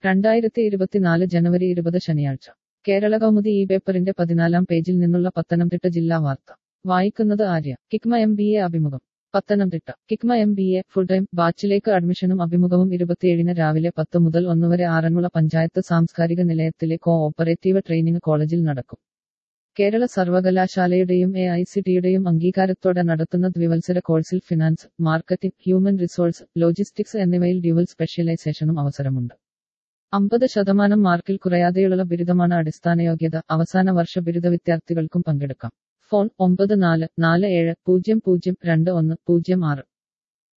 രണ്ടായിരത്തി ഇരുപത്തിനാല് ജനുവരി ഇരുപത് ശനിയാഴ്ച കേരള കൗമുദി ഈ പേപ്പറിന്റെ പതിനാലാം പേജിൽ നിന്നുള്ള പത്തനംതിട്ട ജില്ലാ വാർത്ത വായിക്കുന്നത് Arya KICMA M B A അഭിമുഖം Pathanamthitta KICMA M B A full time ബാച്ചിലേക്ക് അഡ്മിഷനും അഭിമുഖവും ഇരുപത്തിയേഴിന് രാവിലെ പത്ത് മുതൽ ഒന്ന് വരെ ആറന്മുള പഞ്ചായത്ത് സാംസ്കാരിക നിലയത്തിലെ കോ ഓപ്പറേറ്റീവ് ട്രെയിനിംഗ് കോളേജിൽ നടക്കും കേരള സർവകലാശാലയുടെയും എ ഐ സി ടിയുടെയും അംഗീകാരത്തോടെ നടത്തുന്ന ദ്വിവത്സര കോഴ്സിൽ finance marketing human resource logistics എന്നിവയിൽ ഡ്യുവൽ സ്പെഷ്യലൈസേഷനും അവസരമുണ്ട് അമ്പത് ശതമാനം മാർക്കിൽ കുറയാതെയുള്ള ബിരുദമാണ് അടിസ്ഥാന യോഗ്യത അവസാന വർഷ ബിരുദ വിദ്യാർത്ഥികൾക്കും പങ്കെടുക്കാം ഫോൺ ഒമ്പത് നാല് നാല് ഏഴ് പൂജ്യം പൂജ്യം രണ്ട് ഒന്ന് പൂജ്യം ആറ്